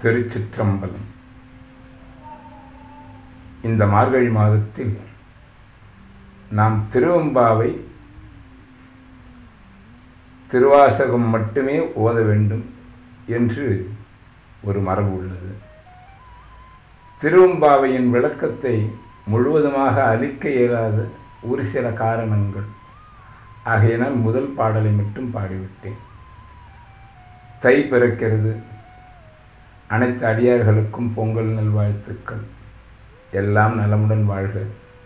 திருச்சிற்றம்பலம் இந்த மார்கழி மாதத்தில் நாம் திருவம்பாவை திருவாசகம் மட்டுமே ஓத வேண்டும் என்று ஒரு மரபு உள்ளது திருவம்பாவையின் விளக்கத்தை முழுவதுமாக அளிக்க இயலாத ஒரு சில காரணங்கள் ஆகையினால் முதல் பாடலை மட்டும் பாடிவிட்டேன் தை பிறக்கிறது அனைத்து அடியார்களுக்கும் பொங்கல் நல்வாழ்த்துக்கள் எல்லாம் நலமுடன் வாழ்க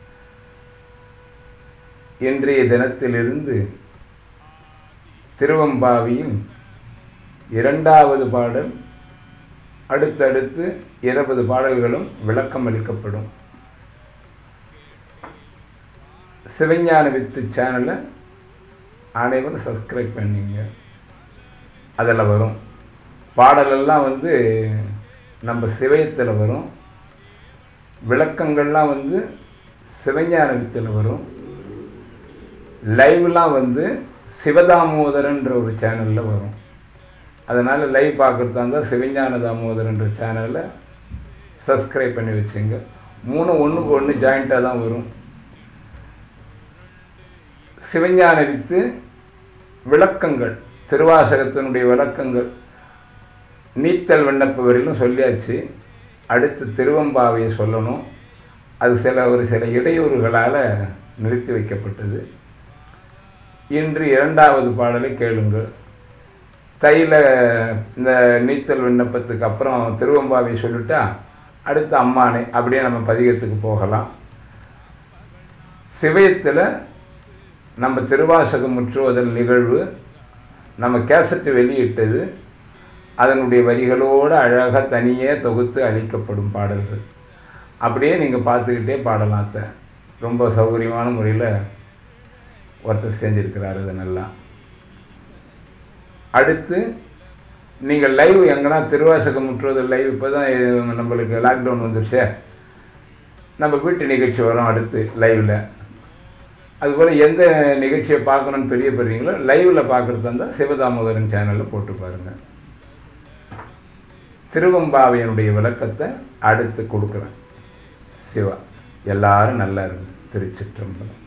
இன்றைய தினத்திலிருந்து திருவம்பாவியின் இரண்டாவது பாடல் அடுத்தடுத்து இருபது பாடல்களும் விளக்கம் அளிக்கப்படும் சிவஞான வித்து சேனலை அனைவரும் சப்ஸ்கிரைப் பண்ணிங்க அதில் வரும் பாடலெல்லாம் வந்து நம்ம சிவயத்தில் வரும் விளக்கங்கள்லாம் வந்து சிவஞான வித்தில் வரும் லைவ்லாம் வந்து சிவதாமோதரன்ற ஒரு சேனலில் வரும் அதனால் லைவ் பார்க்குறதா இருந்தால் சிவஞான தாமோதரன்ற சேனலில் சப்ஸ்கிரைப் பண்ணி வச்சுங்க மூணு ஒன்றுக்கு ஒன்று ஜாயிண்ட்டாக தான் வரும் சிவஞான வித்து விளக்கங்கள் திருவாசகத்தினுடைய விளக்கங்கள் நீத்தல் விண்ணப்ப வரையிலும் சொல்லியாச்சு அடுத்து திருவம்பாவையை சொல்லணும் அது சில ஒரு சில இடையூறுகளால் நிறுத்தி வைக்கப்பட்டது இன்று இரண்டாவது பாடலை கேளுங்கள் தையில் இந்த நீச்சல் விண்ணப்பத்துக்கு அப்புறம் திருவம்பாவை சொல்லிட்டா அடுத்து அம்மானை அப்படியே நம்ம பதிகத்துக்கு போகலாம் சிவயத்தில் நம்ம திருவாசகம் முற்றுவதல் நிகழ்வு நம்ம கேசட்டு வெளியிட்டது அதனுடைய வரிகளோடு அழகாக தனியே தொகுத்து அளிக்கப்படும் பாடல்கள் அப்படியே நீங்கள் பார்த்துக்கிட்டே பாடலாம் அத்தை ரொம்ப சௌகரியமான முறையில் ஒருத்தர் செஞ்சுருக்கிறார் இது நல்லா அடுத்து நீங்கள் லைவ் எங்கன்னா திருவாசகம் முற்றுவதல் லைவ் இப்போ தான் நம்மளுக்கு லாக்டவுன் வந்துருச்சே நம்ம வீட்டு நிகழ்ச்சி வரும் அடுத்து லைவில் அதுபோல் எந்த நிகழ்ச்சியை பார்க்கணுன்னு தெரியப்படுறீங்களோ லைவில் பார்க்குறதா இருந்தால் சிவதாமோதரன் சேனலில் போட்டு பாருங்கள் திருவம்பாவையனுடைய விளக்கத்தை அடுத்து கொடுக்குறேன் சிவா எல்லாரும் நல்லா இருங்க திருச்சிற்றம்பலம்